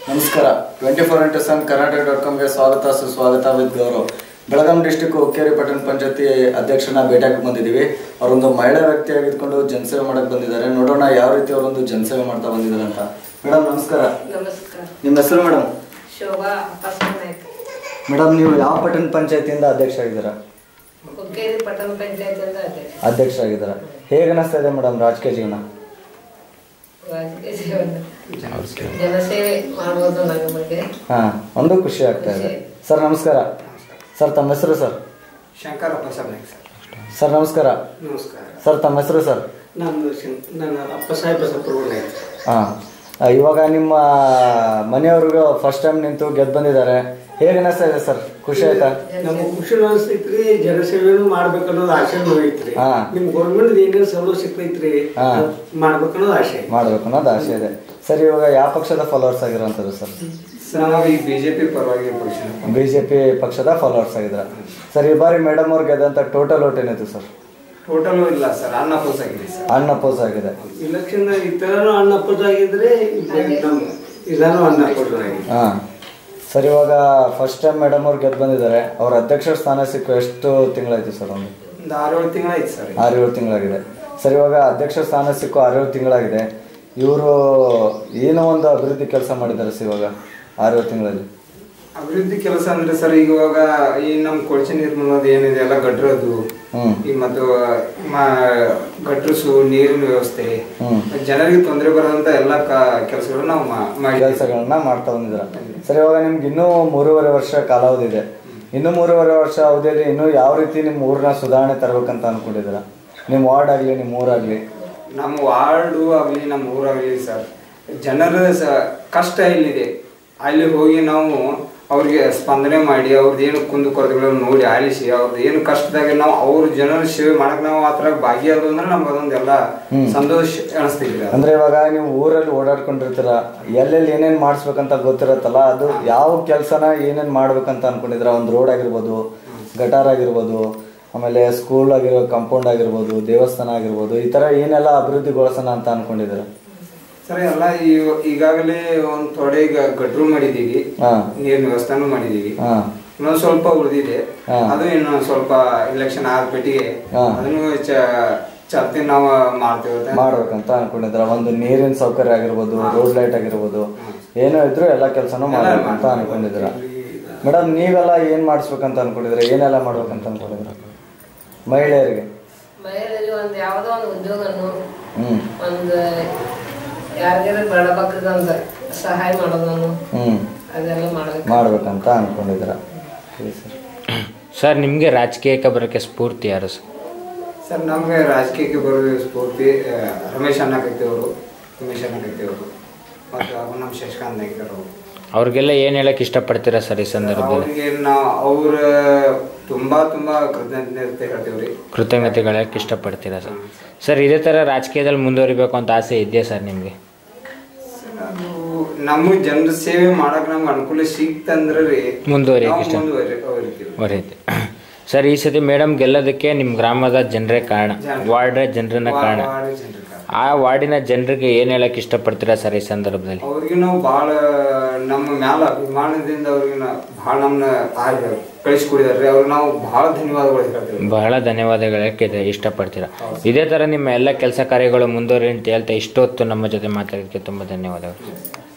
ನಮಸ್ಕಾರ twenty four into seven Karnataka dot ಕಾಮ್ಗೆ ಸ್ವಾಗತ ಸುಸ್ವಾಗತ ವಿತ್ ಗೌರವ್ ಬೆಳಗಾಂ ಡಿಸ್ಟಿಕ್ ಹುಕ್ಕೇರಿ ಪಟ್ಟಣ ಪಂಚಾಯತಿ ಅಧ್ಯಕ್ಷನ ಭೇಟಿಯಾಗಿ ಬಂದಿದ್ದೀವಿ ಅವರೊಂದು ಮಹಿಳಾ ವ್ಯಕ್ತಿಯಾಗಿದ್ಕೊಂಡು ಜನಸೇವೆ ಮಾಡಕ್ಕೆ ಬಂದಿದ್ದಾರೆ ನೋಡೋಣ ಯಾವ ರೀತಿ ಅವರೊಂದು ಜನಸೇವೆ ಮಾಡ್ತಾ ಬಂದಿದ್ದಾರೆ ಅಂತ ಮೇಡಮ್ ನಮಸ್ಕಾರ ನಮಸ್ಕಾರ ನಿಮ್ಮ ಹೆಸರು ಮೇಡಮ್ ಶೋಭಾ ಅಪ್ಪಸ್ನಾಯ್ಕ ಮೇಡಮ್ ನೀವು ಯಾವ ಪಟ್ಟಣ ಪಂಚಾಯತಿಯಿಂದ ಅಧ್ಯಕ್ಷ ಆಗಿದ್ದೀರಾ ಹುಕ್ಕೇರಿ ಪಟ್ಟಣ ಪಂಚಾಯತಿಯಿಂದ ಅಧ್ಯಕ್ಷ ಅಧ್ಯಕ್ಷ ಆಗಿದ್ದೀರಾ ಹೇಗೆ ಅನಿಸ್ತಾ ಇದೆ ಮೇಡಮ್ ರಾಜಕೀಯ ಜೀವನ ರಾಜಕೀಯ ಜೀವನ ಜನಸೇವೆ ಮಾಡುವುದು ನನ್ನ ಬಗ್ಗೆ ಹಾಂ ಒಂದು ಖುಷಿ ಆಗ್ತಾ ಇದೆ ಸರ್ ನಮಸ್ಕಾರ ಸರ್ ತಮ್ಮ ಹೆಸರು sir Shankarappa Saheb sir sir ನಮಸ್ಕಾರ ನಮಸ್ಕಾರ ಸರ್ ತಮ್ಮ ಹೆಸರು ಸರ್ ನಾನು ಶಂ- ನನ್ನ ಅಪ್ಪ ಸಾಹೇಬ್ ಬಸಪ್ಪರಗೌಡ ನಾಯ್ಕ ಹಾಂ ಇವಾಗ ನಿಮ್ಮ ಮನೆಯವ್ರಿಗೂ ಫಸ್ಟ್ ಟೈಮ್ ನಿಂತು ಗೆದ್ದು ಬಂದಿದ್ದಾರೆ ಹೇಗೆ ಅನಿಸ್ತಾ ಇದೆ ಸರ್ ಖುಷಿ ಆಯ್ತಾ ನಮ್ಗೆ ಖುಷಿ ಅನಿಸ್ತೈತ್ರಿ ಜನಸೇವೆನೂ ಮಾಡ್ಬೇಕನ್ನೋದು ಆಸೆನೂ ಐತ್ರಿ ಹಾ. ನಿಮ್ ಗೌರ್ಮೆಂಟ್ ಏನೇನು ಸವಲತ್ತು ಸಿಗ್ತೈತ್ರಿ ಹಾ. ಅದ್ ಮಾಡ್ಬೇಕನ್ನೋದು ಆಸೆ ಮಾಡಬೇಕು ಅನ್ನೋದು ಆಸೆ ಇದೆ ಸರ್ ಇವಾಗ ಯಾವ ಪಕ್ಷದ ಫಾಲೋವರ್ಸ್ ಆಗಿರೋಂಥದ್ದು ಸರ್ ಸರ್ ನಾವು ಈ ಬಿಜೆಪಿ ಪರವಾಗಿ ಪಕ್ಷ ಬಿ ಜೆ ಪಿ ಪಕ್ಷದ ಫಾಲೋವರ್ಸ್ ಆಗಿದ್ರ ಸರ್ ಈ ಬಾರಿ ಮೇಡಮ್ ಅವ್ರು ಗೆದ್ದಂಥ ಟೋಟಲ್ ಓಟ್ ಏನಿತ್ತು ಸರ್ ಟೋಟಲ್ ಇಲ್ಲ ಸರ್ ಅನ್ನ ಅಪೋಸ್ ಆಗಿದೆ ಸರ್ ಅನ್ ಅಪೋಸ್ ಆಗಿದೆ ಇಲೆಕ್ಷನ್ ಈ ತರನು ಅನ್ನ ಅಪೋಸ್ ಆಗಿದ್ರೆ ನಮ್ಮ ಇದನ್ನು ಅನ್ನ ಅಪೋಸ್ ಆಗಿದೆ ಹಾಂ ಸರ್ ಇವಾಗ ಫಸ್ಟ್ ಟೈಮ್ ಮೇಡಮ್ ಅವ್ರು ಗೆದ್ದು ಬಂದಿದ್ದಾರೆ ಅವ್ರ ಅಧ್ಯಕ್ಷ ಸ್ಥಾನ ಸಿಕ್ಕು ಎಷ್ಟು ತಿಂಗಳಾಯ್ತು ಸರ್ ಒಂದು ಒಂದು ಆರು ಏಳು ತಿಂಗಳಾಯ್ತು ಸರ್ ಆರು ಏಳು ತಿಂಗಳಾಗಿದೆ ಸರ್ ಇವಾಗ ಅಧ್ಯಕ್ಷ ಸ್ಥಾನ ಸಿಕ್ಕು ಆರು ಏಳು ತಿಂಗಳಾಗಿದೆ ಇವರು ಏನೋ ಒಂದು ಅಭಿವೃದ್ಧಿ ಕೆಲಸ ಮಾಡಿದ್ದಾರೆ ಸರ್ ಇವಾಗ ಆರು ಏಳು ತಿಂಗಳಲ್ಲಿ ಅಭಿವೃದ್ಧಿ ಕೆಲಸ ಅಂದ್ರೆ ಸರ್ ಈಗ ಇವಾಗ ಈ ನಮ್ಮ ಕೊಳಚೆ ನಿರ್ಮೂಲನದ ಏನಿದೆ ಎಲ್ಲ ಗಟ್ರದು ಹ್ಮ್. ಈ ಮತ್ತು ಮ- ಗಟ್ರಸು ನೀರಿನ ವ್ಯವಸ್ಥೆ ಹ್ಮ್. ಜನರಿಗೆ ತೊಂದರೆ ಬರೋದಂತ ಎಲ್ಲ ಕೆಲಸಗಳು ನಾವು ಮಾ- ಮಾಡಿದ್ದೀವಿ ಕೆಲಸಗಳನ್ನ ಮಾಡ್ತಾ ಬಂದಿದ್ದಾರೆ ಸರ್ ಇವಾಗ ನಿಮ್ಗೆ ಇನ್ನೂ ಮೂರುವರೆ ವರ್ಷ ಕಾಲಾವಧಿ ಇದೆ ಇನ್ನೂ ಮೂರುವರೆ ವರ್ಷ ಅವಧಿಯಲ್ಲಿ ಇನ್ನೂ ಯಾವ ರೀತಿ ನಿಮ್ಮ ಊರನ್ನ ಸುಧಾರಣೆ ತರಬೇಕಂತ ಅನ್ಕೊಂಡಿದ್ದೀರಾ ನಿಮ್ಮ ವಾರ್ಡ್ ಆಗಲಿ ನಿಮ್ಮ ಊರಾಗಲಿ ನಮ್ಮ ವಾರ್ಡು ಆಗಲಿ ನಮ್ಮ ಊರಾಗಲಿ ಸರ್ ಜನರ ಸ ಕಷ್ಟ ಎಲ್ಲಿದೆ ಅಲ್ಲಿ ಹೋಗಿ ನಾವು ಅವ್ರಿಗೆ ಸ್ಪಂದನೆ ಮಾಡಿ ಅವ್ರದ್ದು ಏನು ಕುಂದು ಕೊರತೆಗಳನ್ನು ನೋಡಿ ಆಲಿಸಿ ಅವ್ರದ್ದು ಏನು ಕಷ್ಟದಾಗ ನಾವು ಅವ್ರ ಜನರ ಸೇವೆ ಮಾಡಕ್ ನಾವು ಆ ಥರ ಭಾಗಿಯಾಗೋದು ಅಂದ್ರೆ ನಮ್ಗೆ ಅದೊಂದೆಲ್ಲ ಸಂತೋಷ ಅನಿಸ್ತಿದ್ರಿ ಅದು. ಅಂದ್ರೆ ಇವಾಗ ನೀವು ಊರಲ್ಲಿ ಓಡಾಡ್ಕೊಂಡಿರ್ತೀರ ಎಲ್ಲೆಲ್ಲಿ ಏನೇನ್ ಮಾಡಿಸ್ಬೇಕಂತ ಗೊತ್ತಿರತ್ತಲ್ಲ ಅದು ಯಾವ ಕೆಲಸನ ಏನೇನ್ ಮಾಡ್ಬೇಕಂತ ಅನ್ಕೊಂಡಿದ್ರ ಒಂದು ರೋಡ್ ಆಗಿರ್ಬೋದು ಗಟಾರ್ ಆಗಿರ್ಬೋದು ಆಮೇಲೆ ಸ್ಕೂಲ್ ಆಗಿರೋ ಕಾಂಪೌಂಡ್ ಆಗಿರ್ಬೋದು ದೇವಸ್ಥಾನ ಆಗಿರ್ಬೋದು ಈ ತರ ಏನೆಲ್ಲ ಅಭಿವೃದ್ಧಿಗೊಳಿಸೋಣ ಅಂತ ಅನ್ಕೊಂಡಿದ್ದೀರ ಸರ್ ಎಲ್ಲ ಈ- ಈಗಾಗಲೇ ಒಂದ್ ಥೋಡೆ ಈಗ ಗಟ್ರು ಮಾಡಿದೀವಿ ಹಾ ನೀರಿನ ವ್ಯವಸ್ಥೆನೂ ಮಾಡಿದೀವಿ ಹಾ ಇನ್ನೊಂದ್ ಸ್ವಲ್ಪ ಉಳಿದಿದೆ ಹಾ. ಅದು ಇನ್ನು ಸ್ವಲ್ಪ ಇಲೆಕ್ಷನ್ ಆದ ಪೆಟ್ಟಿಗೆ ಹಾ. ಅದನ್ನು ಚ- ಚಾಲ್ತಿ ನಾವು ಮಾಡ್ತೇವೆ ಅಂತ. ಮಾಡ್ಬೇಕಂತ ಅನ್ಕೊಂಡಿದ್ರ ಒಂದು ನೀರಿನ ಸೌಕರ್ಯ ಆಗಿರ್ಬೋದು ರೋಡ್ ಲೈಟ್ ಆಗಿರ್ಬೋದು ಏನೋ ಇದ್ರು ಎಲ್ಲ ಕೆಲಸನೂ ಮಾಡ್ಬೇಕಂತ ಅನ್ಕೊಂಡಿದ್ರ ಮೇಡಮ್ ನೀವೆಲ್ಲ ಏನ್ ಮಾಡಿಸ್ಬೇಕಂತ ಅನ್ಕೊಂಡಿದ್ರ ಏನೆಲ್ಲ ಮಾಡ್ಬೇಕಂತ ಅನ್ಕೊಂಡಿದ್ರ ಮಹಿಳೆಯರಿಗೆ ಮಹಿಳೆಯರಿಗೆ ಒಂದು ಯಾವುದೋ ಒಂದು ಉದ್ಯೋಗವನ್ನು ಹ್ಮ್ ಒಂದು ಯಾರಿಗಾರ ಬಡಬಗ್ಗದಂತ ಸಹಾಯ ಮಾಡೋದನ್ನು ಹ್ಮ್ ಅದೆಲ್ಲ ಮಾಡಬೇಕು ಮಾಡ್ಬೇಕಂತ ಅನ್ಕೊಂಡಿದ್ರ ಸರಿ ಸರ್ ಸರ್ ನಿಮಗೆ ರಾಜಕೀಯಕ್ಕೆ ಬರೋಕ್ಕೆ ಸ್ಫೂರ್ತಿ ಯಾರು ಸರ್ ಸರ್ ನಮ್ಗೆ ರಾಜಕೀಯಕ್ಕೆ ಬರೋ ಸ್ಫೂರ್ತಿ ಆ, ರಮೇಶ್ ಅಣ್ಣ ಕತ್ತಿಯವರು ರಮೇಶ್ ಅಣ್ಣ ಕತ್ತಿಯವರು ಮತ್ತು ಅವು ನಮ್ಮ ಶಶಿಕಾಂತ್ ನಾಯ್ಕರ್ ಅವರು ಅವ್ರಿಗೆಲ್ಲ ಏನು ಹೇಳಕ್ಕೆ ಇಷ್ಟಪಡ್ತೀರಾ ಸರ್ ಈ ಸಂದರ್ಭದಲ್ಲಿ ಅವ್ರಿಗೆ ನಾವು ಅವ್ರ ತುಂಬಾ ತುಂಬಾ ಕೃತಜ್ಞತೆ ಹೇಳ್ತೀವ್ರಿ ಕೃತಜ್ಞತೆಗಳು ಹೇಳಕ್ಕೆ ಇಷ್ಟಪಡ್ತೀರಾ ಸರ್ ಸರ್ ಇದೇ ಥರ ರಾಜಕೀಯದಲ್ಲಿ ಮುಂದುವರಿಬೇಕು ಅಂತ ಆಸೆ ಇದೆಯಾ ಸರ್ ನಿಮಗೆ ಸರ್, ಅದು ನಮಗೆ ಜನರ ಸೇವೆ ಮಾಡಕ್ ನಮ್ಗೆ ಅನುಕೂಲ ಸಿಕ್ತಂದ್ರೆ ರೀ ಮುಂದುವರಿಯಕ್ಕೆ ನಾವು ಇಷ್ಟ ಮುಂದುವರಿ ಅವರಿದ್ದೀವಿ ವರೈತೆ ಸರ್ ಈ ಸತಿ ಮೇಡಮ್ ಗೆಲ್ಲೋದಕ್ಕೆ ನಿಮ್ಮ ಗ್ರಾಮದ ಜನರೇ ಕಾರಣ ವಾರ್ಡ್ ಜನರನ್ನ ಕಾರಣ ಆ ವಾರ್ಡಿನ ಜನರಿಗೆ ಏನು ಹೇಳಕ್ಕೆ ಇಷ್ಟಪಡ್ತೀರಾ ಸರ್ ಈ ಸಂದರ್ಭದಲ್ಲಿ ಅವ್ರಿಗೆ ನಾವು ಭಾಳ ನಮ್ಮ ಮ್ಯಾಲ ಅಭಿಮಾನದಿಂದ ಅವ್ರಿಗೆ ನಾವು ಭಾಳ ನಮ್ಮನ್ನ ಕಳಿಸ್ಕೊಡಿದಾರೆ ಅವ್ರಿಗೆ ನಾವು ಭಾಳ ಧನ್ಯವಾದಗಳು ಹೇಳ್ತೀವಿ ಬಹಳ ಧನ್ಯವಾದಗಳು ಹೇಳಕ್ಕೆ ಇಷ್ಟಪಡ್ತೀರಾ ಇದೇ ಥರ ನಿಮ್ಮ ಎಲ್ಲ ಕೆಲಸ ಕಾರ್ಯಗಳು ಮುಂದುವರಿ ಅಂತ ಹೇಳ್ತಾ ಇಷ್ಟೊತ್ತು ನಮ್ಮ ಜೊತೆ ಮಾತಾಡೋದಕ್ಕೆ ತುಂಬ ಧನ್ಯವಾದಗಳು